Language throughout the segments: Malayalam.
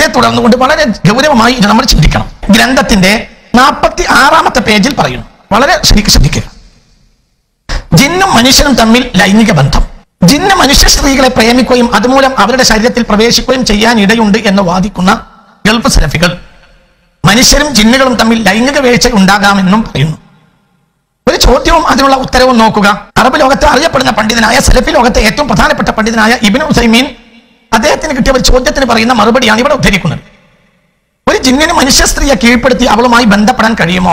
തുടർന്നുകൊണ്ട് വളരെ ഗൗരവമായി ഇത് നമ്മൾ ചിന്തിക്കണം ഗ്രന്ഥത്തിന്റെ നാൽപ്പത്തി ആറാമത്തെ പേജിൽ പറയുന്നു വളരെ ശരിക്കും ശ്രദ്ധിക്കുക ജിന്നും മനുഷ്യനും തമ്മിൽ ലൈംഗിക ബന്ധം ജിന്ന് മനുഷ്യ സ്ത്രീകളെ പ്രേമിക്കുകയും അതുമൂലം അവരുടെ ശരീരത്തിൽ പ്രവേശിക്കുകയും ചെയ്യാൻ ഇടയുണ്ട് എന്ന് വാദിക്കുന്ന ഗൾഫ് സലഫികൾ മനുഷ്യരും ജിന്നുകളും തമ്മിൽ ലൈംഗിക വീഴ്ച ഉണ്ടാകാമെന്നും പറയുന്നു ഒരു ചോദ്യവും അതിനുള്ള ഉത്തരവും നോക്കുക അറബ് ലോകത്ത് അറിയപ്പെടുന്ന പണ്ഡിതനായ സലഫി ലോകത്തെ ഏറ്റവും പ്രധാനപ്പെട്ട പണ്ഡിതനായ ഇബിൻ ഉസൈമീൻ അദ്ദേഹത്തിന് കിട്ടിയ ഒരു ചോദ്യത്തിന് പറയുന്ന മറുപടിയാണ് ഇവിടെ ഉദ്ധരിക്കുന്നത് ഒരു ജിന്നിന് മനുഷ്യ സ്ത്രീയെ കീഴ്പ്പെടുത്തി അവളുമായി ബന്ധപ്പെടാൻ കഴിയുമോ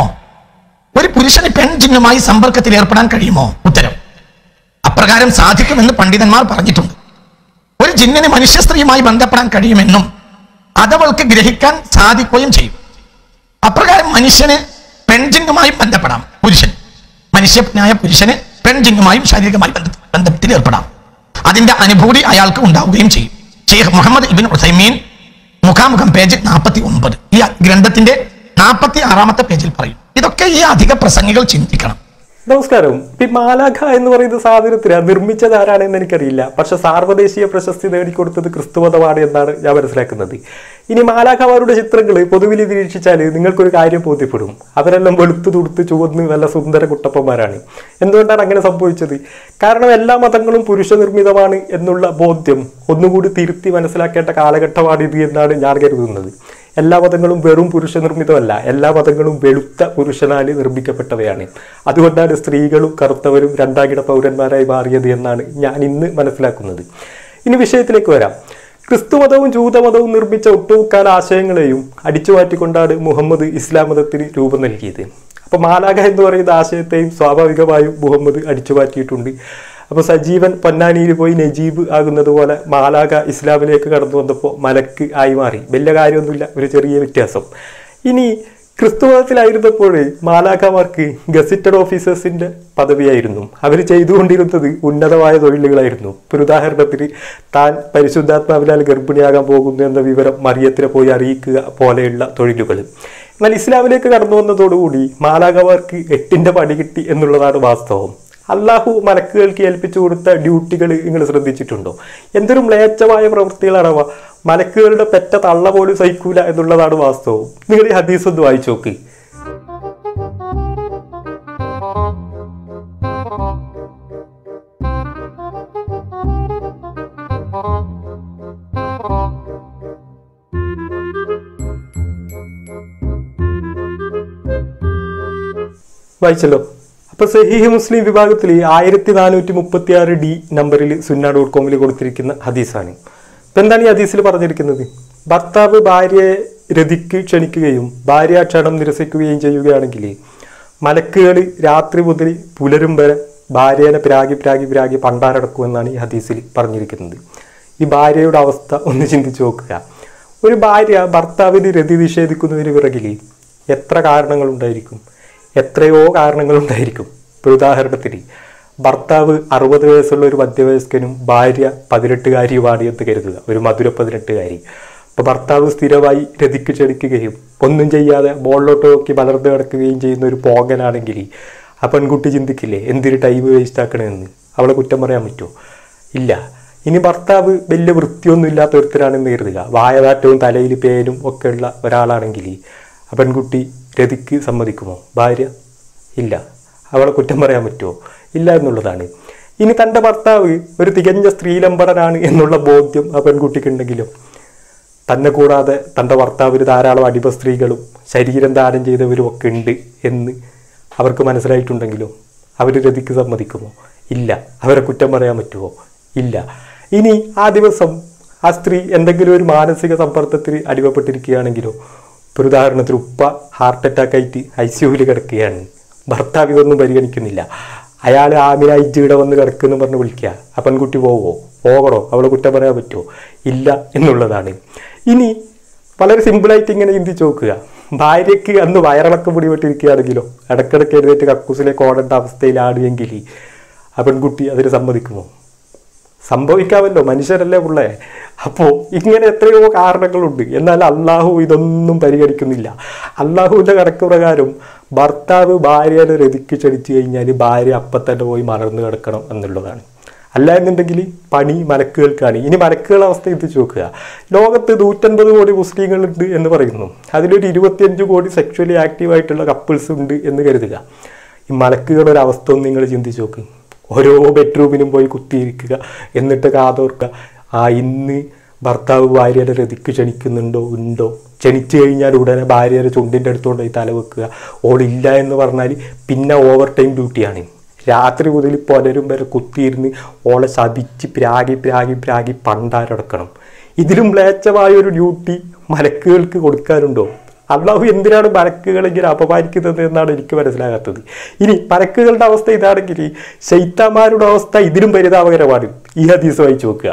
ഒരു പുരുഷന് പെൺ ജിന്നുമായി സമ്പർക്കത്തിൽ ഏർപ്പെടാൻ കഴിയുമോ ഉത്തരം അപ്രകാരം സാധിക്കുമെന്ന് പണ്ഡിതന്മാർ പറഞ്ഞിട്ടുണ്ട് ഒരു ജിന്നിന് മനുഷ്യ സ്ത്രീയുമായി ബന്ധപ്പെടാൻ കഴിയുമെന്നും അതവൾക്ക് ഗ്രഹിക്കാൻ സാധിക്കുകയും ചെയ്യും അപ്രകാരം മനുഷ്യന് പെൺജിന്നുമായി ബന്ധപ്പെടാം പുരുഷൻ മനുഷ്യനായ പുരുഷന് പെൺജിന്നുമായും ശാരീരികമായി ബന്ധ ബന്ധത്തിൽ ഏർപ്പെടാം അതിന്റെ അനുഭൂതി അയാൾക്ക് ഉണ്ടാവുകയും ചെയ്യും ഷെയ്ഖ് മുഹമ്മദ് ഇബിൻ ഉസൈമീൻ മുഖാമുഖം പേജ് നാൽപ്പത്തി ഒമ്പത് ഈ ഗ്രന്ഥത്തിന്റെ നാൽപ്പത്തി ആറാമത്തെ പേജിൽ പറയും ഇതൊക്കെ ഈ അധിക പ്രസംഗികൾ ചിന്തിക്കണം നമസ്കാരം ഈ മാലാഖ എന്ന് പറയുന്ന സാധനത്തിന് നിർമ്മിച്ചത് ആരാണെന്ന് എനിക്കറിയില്ല പക്ഷെ സാർവദേശീയ പ്രശസ്തി നേടിക്കൊടുത്തത് ക്രിസ്തുമതമാണ് എന്നാണ് ഞാൻ മനസ്സിലാക്കുന്നത് ഇനി മാലാഖമാരുടെ ചിത്രങ്ങൾ പൊതുവിൽ നിരീക്ഷിച്ചാൽ നിങ്ങൾക്കൊരു കാര്യം ബോധ്യപ്പെടും അവരെല്ലാം വെളുത്തു തുടുത്ത് ചുവന്ന് നല്ല സുന്ദര കുട്ടപ്പന്മാരാണ് എന്തുകൊണ്ടാണ് അങ്ങനെ സംഭവിച്ചത് കാരണം എല്ലാ മതങ്ങളും പുരുഷ നിർമ്മിതമാണ് എന്നുള്ള ബോധ്യം ഒന്നുകൂടി തിരുത്തി മനസ്സിലാക്കേണ്ട കാലഘട്ടമാണ് ഇത് എന്നാണ് ഞാൻ കരുതുന്നത് എല്ലാ മതങ്ങളും വെറും പുരുഷ നിർമ്മിതമല്ല എല്ലാ മതങ്ങളും വെളുത്ത പുരുഷനാൽ നിർമ്മിക്കപ്പെട്ടവയാണ് അതുകൊണ്ടാണ് സ്ത്രീകളും കറുത്തവരും രണ്ടാംകിട പൗരന്മാരായി മാറിയത് എന്നാണ് ഞാൻ ഇന്ന് മനസ്സിലാക്കുന്നത് ഇനി വിഷയത്തിലേക്ക് വരാം ക്രിസ്തുമതവും ജൂതമതവും നിർമ്മിച്ച ഒട്ടുമുക്കാൽ ആശയങ്ങളെയും അടിച്ചു മാറ്റിക്കൊണ്ടാണ് മുഹമ്മദ് ഇസ്ലാം മതത്തിന് രൂപം നൽകിയത് അപ്പൊ മാലാഖ എന്ന് പറയുന്ന ആശയത്തെയും സ്വാഭാവികമായും മുഹമ്മദ് അടിച്ചു മാറ്റിയിട്ടുണ്ട് അപ്പൊ സജീവൻ പൊന്നാനിയിൽ പോയി നജീബ് ആകുന്നത് പോലെ മാലാഖ ഇസ്ലാമിലേക്ക് കടന്നു വന്നപ്പോൾ മലക്ക് ആയി മാറി വലിയ കാര്യമൊന്നുമില്ല ഒരു ചെറിയ വ്യത്യാസം ഇനി ക്രിസ്തുമതത്തിലായിരുന്നപ്പോൾ മാലാഖമാർക്ക് ഗസറ്റഡ് ഓഫീസേഴ്സിന്റെ പദവിയായിരുന്നു അവർ ചെയ്തുകൊണ്ടിരുന്നത് ഉന്നതമായ തൊഴിലുകളായിരുന്നു ഒരു ഉദാഹരണത്തിന് താൻ പരിശുദ്ധാത്മാവിനാൽ ഗർഭിണിയാകാൻ പോകുന്നു എന്ന വിവരം മറിയത്തിനെ പോയി അറിയിക്കുക പോലെയുള്ള തൊഴിലുകൾ എന്നാൽ ഇസ്ലാമിലേക്ക് കടന്നു വന്നതോടുകൂടി മാലാഖമാർക്ക് എട്ടിന്റെ പണി കിട്ടി എന്നുള്ളതാണ് വാസ്തവം അള്ളാഹു മലക്കുകൾക്ക് ഏൽപ്പിച്ചു കൊടുത്ത ഡ്യൂട്ടികൾ നിങ്ങൾ ശ്രദ്ധിച്ചിട്ടുണ്ടോ എന്തൊരു മ്ലേച്ഛമായ പ്രവൃത്തികളാണവ മലക്കുകളുടെ പെറ്റ തള്ള പോലും സഹിക്കൂല എന്നുള്ളതാണ് വാസ്തവം നിങ്ങൾ ഈ ഹദീസ് ഒന്ന് വായിച്ചു നോക്ക് വായിച്ചല്ലോ അപ്പൊ സഹീഹ് മുസ്ലിം വിഭാഗത്തിൽ ആയിരത്തി നാനൂറ്റി മുപ്പത്തി ആറ് ഡി നമ്പറിൽ സുന്ന ഡോട്ട് കോമിൽ കൊടുത്തിരിക്കുന്ന ഹദീസാണ് ഇപ്പൊ എന്താണ് ഈ ഹദീസിൽ പറഞ്ഞിരിക്കുന്നത് ഭർത്താവ് ഭാര്യയെ രതിക്ക് ക്ഷണിക്കുകയും ഭാര്യ ക്ഷണം നിരസിക്കുകയും ചെയ്യുകയാണെങ്കിൽ മലക്കുകൾ രാത്രി മുതൽ പുലരും വരെ ഭാര്യേനെ പ്രാഗി പ്രാഗി പ്രാഗി പണ്ടാരടക്കുമെന്നാണ് ഈ ഹദീസിൽ പറഞ്ഞിരിക്കുന്നത് ഈ ഭാര്യയുടെ അവസ്ഥ ഒന്ന് ചിന്തിച്ചു നോക്കുക ഒരു ഭാര്യ ഭർത്താവിന് രതി നിഷേധിക്കുന്നതിന് പിറകിൽ എത്ര കാരണങ്ങളുണ്ടായിരിക്കും എത്രയോ കാരണങ്ങളുണ്ടായിരിക്കും ഇപ്പോൾ ഉദാഹരണത്തിന് ഭർത്താവ് അറുപത് വയസ്സുള്ള ഒരു മധ്യവയസ്കനും ഭാര്യ പതിനെട്ടുകാരിയുമാണ് എന്ന് കരുതുക ഒരു മധുര പതിനെട്ടുകാരി അപ്പോൾ ഭർത്താവ് സ്ഥിരമായി രതിക്ക് ക്ഷണിക്കുകയും ഒന്നും ചെയ്യാതെ ബോളിലോട്ട് നോക്കി വളർന്നു കിടക്കുകയും ചെയ്യുന്ന ഒരു പോകനാണെങ്കിൽ ആ പെൺകുട്ടി ചിന്തിക്കില്ലേ എന്തിന് ടൈം വേസ്റ്റ് ആക്കണമെന്ന് അവളെ കുറ്റം പറയാൻ പറ്റുമോ ഇല്ല ഇനി ഭർത്താവ് വലിയ വൃത്തിയൊന്നും ഇല്ലാത്ത ഒരുത്തരാണെന്ന് കരുതുക വായനാറ്റവും തലയിൽ പേനും ഒക്കെ ഉള്ള ഒരാളാണെങ്കിൽ ആ പെൺകുട്ടി രതിക്ക് സമ്മതിക്കുമോ ഭാര്യ ഇല്ല അവളെ കുറ്റം പറയാൻ പറ്റുമോ ഇല്ല എന്നുള്ളതാണ് ഇനി തൻ്റെ ഭർത്താവ് ഒരു തികഞ്ഞ സ്ത്രീലംബടനാണ് എന്നുള്ള ബോധ്യം ആ പെൺകുട്ടിക്കുണ്ടെങ്കിലോ തന്നെ കൂടാതെ തൻ്റെ ഭർത്താവിന് ധാരാളം അടിമ സ്ത്രീകളും ശരീരം ദാനം ചെയ്തവരും ഒക്കെ ഉണ്ട് എന്ന് അവർക്ക് മനസ്സിലായിട്ടുണ്ടെങ്കിലോ അവർ രതിക്ക് സമ്മതിക്കുമോ ഇല്ല അവരെ കുറ്റം പറയാൻ പറ്റുമോ ഇല്ല ഇനി ആ ദിവസം ആ സ്ത്രീ എന്തെങ്കിലും ഒരു മാനസിക സമ്മർദ്ദത്തിന് അടിമപ്പെട്ടിരിക്കുകയാണെങ്കിലോ ഒരു ഉദാഹരണത്തിന് ഉപ്പ ഹാർട്ട് അറ്റാക്ക് ആയിട്ട് ഐ സിയുവിൽ കിടക്കുകയാണ് ഭർത്താവ് ഇതൊന്നും പരിഗണിക്കുന്നില്ല അയാൾ ആമിനായിട്ട് ഇവിടെ വന്ന് കിടക്കുന്നു പറഞ്ഞ് വിളിക്കുക ആ പെൺകുട്ടി പോവോ പോകണോ അവളെ കുറ്റം പറയാൻ പറ്റുമോ ഇല്ല എന്നുള്ളതാണ് ഇനി വളരെ സിമ്പിളായിട്ട് ഇങ്ങനെ ചിന്തിച്ച് നോക്കുക ഭാര്യയ്ക്ക് അന്ന് വയറിളക്കം പിടിപെട്ടിരിക്കുകയാണെങ്കിലോ ഇടക്കിടക്ക് എഴുന്നേറ്റ് കക്കൂസിലേക്ക് ഓടേണ്ട അവസ്ഥയിലാണെങ്കിൽ ആ പെൺകുട്ടി അതിന് സമ്മതിക്കുമോ സംഭവിക്കാമല്ലോ മനുഷ്യരല്ലേ പിള്ളേ അപ്പോൾ ഇങ്ങനെ എത്രയോ കാരണങ്ങളുണ്ട് എന്നാൽ അള്ളാഹു ഇതൊന്നും പരിഗണിക്കുന്നില്ല അള്ളാഹുവിൻ്റെ കണക്ക് പ്രകാരം ഭർത്താവ് ഭാര്യനെ രതിക്ക് ക്ഷണിച്ചു കഴിഞ്ഞാൽ ഭാര്യ അപ്പം തന്നെ പോയി മറന്നു കിടക്കണം എന്നുള്ളതാണ് അല്ല എന്നുണ്ടെങ്കിൽ പണി മലക്കുകൾക്കാണ് ഇനി മലക്കുകളുടെ അവസ്ഥ എത്തിച്ചു നോക്കുക ലോകത്ത് നൂറ്റൻപത് കോടി മുസ്ലിങ്ങളുണ്ട് എന്ന് പറയുന്നു അതിലൊരു ഇരുപത്തിയഞ്ച് കോടി സെക്ഷുവലി ആക്റ്റീവ് ആയിട്ടുള്ള കപ്പിൾസ് ഉണ്ട് എന്ന് കരുതുക ഈ മലക്കുകളുടെ ഒരു അവസ്ഥ ഒന്ന് നിങ്ങൾ ചിന്തിച്ച് നോക്ക് ഓരോ ബെഡ്റൂമിനും പോയി കുത്തിയിരിക്കുക എന്നിട്ട് കാതോർക്കുക ആ ഇന്ന് ഭർത്താവ് ഭാര്യയുടെ രതിക്ക് ക്ഷണിക്കുന്നുണ്ടോ ഉണ്ടോ ക്ഷണിച്ചു കഴിഞ്ഞാൽ ഉടനെ ഭാര്യയുടെ ചുണ്ടിൻ്റെ അടുത്തോണ്ട് പോയി തല വെക്കുക ഓളില്ല എന്ന് പറഞ്ഞാൽ പിന്നെ ഓവർ ടൈം ഡ്യൂട്ടിയാണ് രാത്രി മുതൽ പുലരും വരെ കുത്തിയിരുന്ന് ഓളെ ശപിച്ച് പ്രാഗി പ്രാഗി പ്രാഗി പണ്ടാരടക്കണം ഇതിലും മ്ലേച്ഛമായ ഒരു ഡ്യൂട്ടി മലക്കുകൾക്ക് കൊടുക്കാനുണ്ടോ അള്ളാഹു എന്തിനാണ് മലക്കുകളെ ഇങ്ങനെ അപമാനിക്കുന്നത് എന്നാണ് എനിക്ക് മനസ്സിലാകാത്തത് ഇനി മലക്കുകളുടെ അവസ്ഥ ഇതാണെങ്കിൽ ശൈത്താന്മാരുടെ അവസ്ഥ ഇതിലും പരിതാപകരമാണ് ഈ ഹദീസ് വായിച്ചു നോക്കുക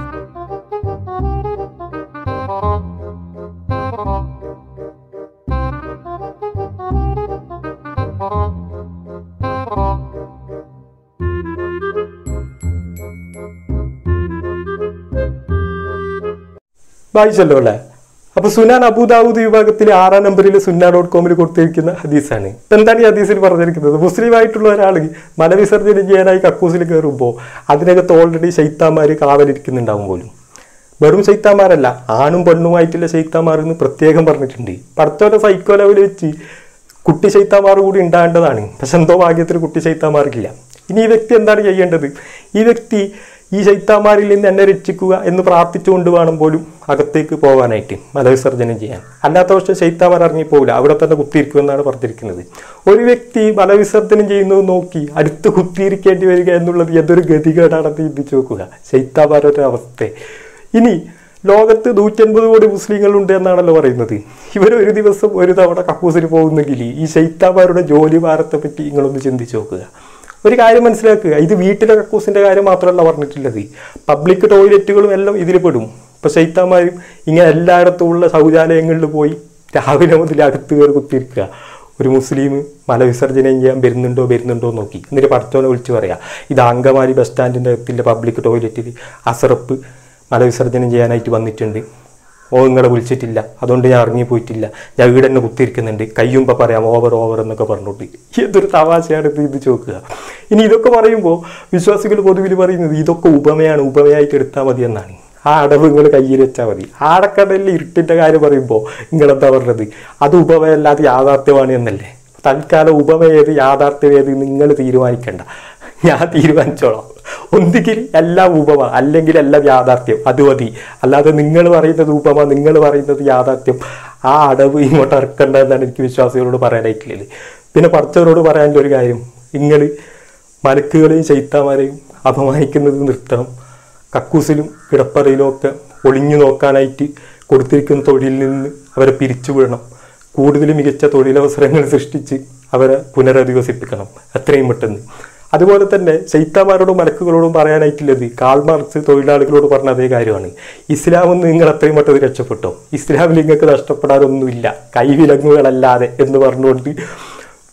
വായിച്ചല്ലോ അല്ലേ അപ്പൊ സുനാൻ അബൂദാവൂദ് വിഭാഗത്തിൽ ആറാം നമ്പറിൽ സുന്ന ഡോട്ട് കോമിൽ കൊടുത്തിരിക്കുന്ന ഹദീസാണ് ഇപ്പൊ എന്താണ് ഈ ഹദീസിൽ പറഞ്ഞിരിക്കുന്നത് മുസ്ലിം ആയിട്ടുള്ള ഒരാൾ മലവിസർജനം ചെയ്യാനായി കക്കൂസിൽ കയറുമ്പോൾ അതിനകത്ത് ഓൾറെഡി ശൈത്താന്മാർ കാവലിരിക്കുന്നുണ്ടാവും പോലും വെറും ശൈത്താന്മാരല്ല ആണും പെണ്ണുമായിട്ടുള്ള ശൈത്താന്മാർ എന്ന് പ്രത്യേകം പറഞ്ഞിട്ടുണ്ട് പടത്തോടെ സൈക്കോ ലെവൽ വെച്ച് കുട്ടി ശൈത്താന്മാർ കൂടി ഉണ്ടാകേണ്ടതാണ് പക്ഷെ എന്തോ ഭാഗ്യത്തിൽ കുട്ടി ശൈത്താന്മാർക്കില്ല ഇനി ഈ വ്യക്തി എന്താണ് ചെയ്യേണ്ടത് ഈ വ്യക്തി ഈ ശൈത്താന്മാരിൽ നിന്ന് എന്നെ രക്ഷിക്കുക എന്ന് പ്രാർത്ഥിച്ചുകൊണ്ട് വേണം പോലും അകത്തേക്ക് പോകാനായിട്ട് മലവിസർജനം ചെയ്യാൻ അല്ലാത്ത പക്ഷം ശൈത്താന്മാർ ഇറങ്ങിപ്പോകില്ല അവിടെ തന്നെ കുത്തിയിരിക്കുമെന്നാണ് പറഞ്ഞിരിക്കുന്നത് ഒരു വ്യക്തി മലവിസർജനം ചെയ്യുന്നത് നോക്കി അടുത്ത് കുത്തിയിരിക്കേണ്ടി വരിക എന്നുള്ളത് എന്തൊരു ഗതികേടാണെന്ന് ചിന്തിച്ചു നോക്കുക ശൈത്താന്മാരുടെ അവസ്ഥ ഇനി ലോകത്ത് നൂറ്റൻപത് കോടി മുസ്ലിങ്ങളുണ്ട് എന്നാണല്ലോ പറയുന്നത് ഇവർ ഒരു ദിവസം ഒരു തവണ കക്കൂസിന് പോകുന്നെങ്കിൽ ഈ ശൈത്താന്മാരുടെ ജോലി ഭാരത്തെ പറ്റി നിങ്ങളൊന്ന് ചിന്തിച്ചു നോക്കുക ഒരു കാര്യം മനസ്സിലാക്കുക ഇത് വീട്ടിലെ കക്കൂസിന്റെ കാര്യം മാത്രമല്ല പറഞ്ഞിട്ടുള്ളത് പബ്ലിക് ടോയ്ലറ്റുകളും എല്ലാം ഇതിൽ പെടും ഇപ്പൊ ശൈത്താന്മാരും ഇങ്ങനെ എല്ലായിടത്തും ഉള്ള ശൗചാലയങ്ങളിൽ പോയി രാവിലെ മുതൽ അടുത്ത് കയറി കുത്തിയിരിക്കുക ഒരു മുസ്ലിം മലവിസർജനം ചെയ്യാൻ വരുന്നുണ്ടോ വരുന്നുണ്ടോ എന്ന് നോക്കി എന്നിട്ട് പഠിച്ചോനെ വിളിച്ച് പറയാ ഇത് അങ്കമാലി ബസ് സ്റ്റാൻഡിൻ്റെ അടുത്തുള്ള പബ്ലിക് ടോയ്ലറ്റിൽ അസറപ്പ് മലവിസർജനം ചെയ്യാനായിട്ട് വന്നിട്ടുണ്ട് ഓ നിങ്ങളെ വിളിച്ചിട്ടില്ല അതുകൊണ്ട് ഞാൻ ഇറങ്ങി പോയിട്ടില്ല ഞാൻ ഇവിടെ തന്നെ കുത്തിയിരിക്കുന്നുണ്ട് കയ്യുമ്പോൾ പറയാം ഓവർ ഓവർ എന്നൊക്കെ പറഞ്ഞോട്ട് എന്തൊരു തമാശയാണ് ഇത് ഇത് ചോക്കുക ഇനി ഇതൊക്കെ പറയുമ്പോൾ വിശ്വാസികൾ പൊതുവിൽ പറയുന്നത് ഇതൊക്കെ ഉപമയാണ് ഉപമയായിട്ട് എടുത്താൽ മതി എന്നാണ് ആ അടവ് നിങ്ങൾ കയ്യിൽ വെച്ചാൽ മതി ആടക്കടലിൽ ഇരുട്ടിൻ്റെ കാര്യം പറയുമ്പോൾ നിങ്ങളെന്താ പറഞ്ഞത് അത് ഉപമയല്ലാതെ യാഥാർത്ഥ്യമാണ് എന്നല്ലേ തൽക്കാലം ഉപമയേത് യാഥാർത്ഥ്യമേത് നിങ്ങൾ തീരുമാനിക്കണ്ട ഞാൻ തീരുമാനിച്ചോളാം ഒന്നുകിൽ എല്ലാം ഉപമ അല്ലെങ്കിൽ എല്ലാം യാഥാർത്ഥ്യം അത് മതി അല്ലാതെ നിങ്ങൾ പറയുന്നത് ഉപമ നിങ്ങൾ പറയുന്നത് യാഥാർത്ഥ്യം ആ അടവ് ഇങ്ങോട്ട് ഇറക്കണ്ട എന്നാണ് എനിക്ക് വിശ്വാസികളോട് പറയാനായിട്ടുള്ളത് പിന്നെ പഠിച്ചവരോട് പറയാനുള്ള ഒരു കാര്യം നിങ്ങൾ മലക്കുകളെയും ചൈത്താമാരെയും അപമാനിക്കുന്നത് നിർത്തണം കക്കൂസിലും കിടപ്പറയിലും ഒക്കെ ഒളിഞ്ഞു നോക്കാനായിട്ട് കൊടുത്തിരിക്കുന്ന തൊഴിലിൽ നിന്ന് അവരെ പിരിച്ചുവിടണം കൂടുതൽ മികച്ച തൊഴിലവസരങ്ങൾ സൃഷ്ടിച്ച് അവരെ പുനരധിവസിപ്പിക്കണം എത്രയും പെട്ടെന്ന് അതുപോലെ തന്നെ ചൈത്താമാരോടും മലക്കുകളോടും പറയാനായിട്ടുള്ളത് കാൾ മാർക്സ് തൊഴിലാളികളോട് പറഞ്ഞ അതേ കാര്യമാണ് ഇസ്ലാമെന്ന് നിങ്ങൾ അത്രയും പെട്ടെന്ന് രക്ഷപ്പെട്ടോ ഇസ്ലാമിൽ നിങ്ങൾക്ക് നഷ്ടപ്പെടാനൊന്നുമില്ല കൈവിലങ്ങുകളല്ലാതെ എന്ന് പറഞ്ഞുകൊണ്ട്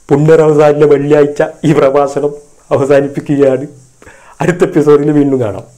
പുണ്യറവസാനിലെ വെള്ളിയാഴ്ച ഈ പ്രഭാഷണം അവസാനിപ്പിക്കുകയാണ് അടുത്ത എപ്പിസോഡിൽ വീണ്ടും കാണാം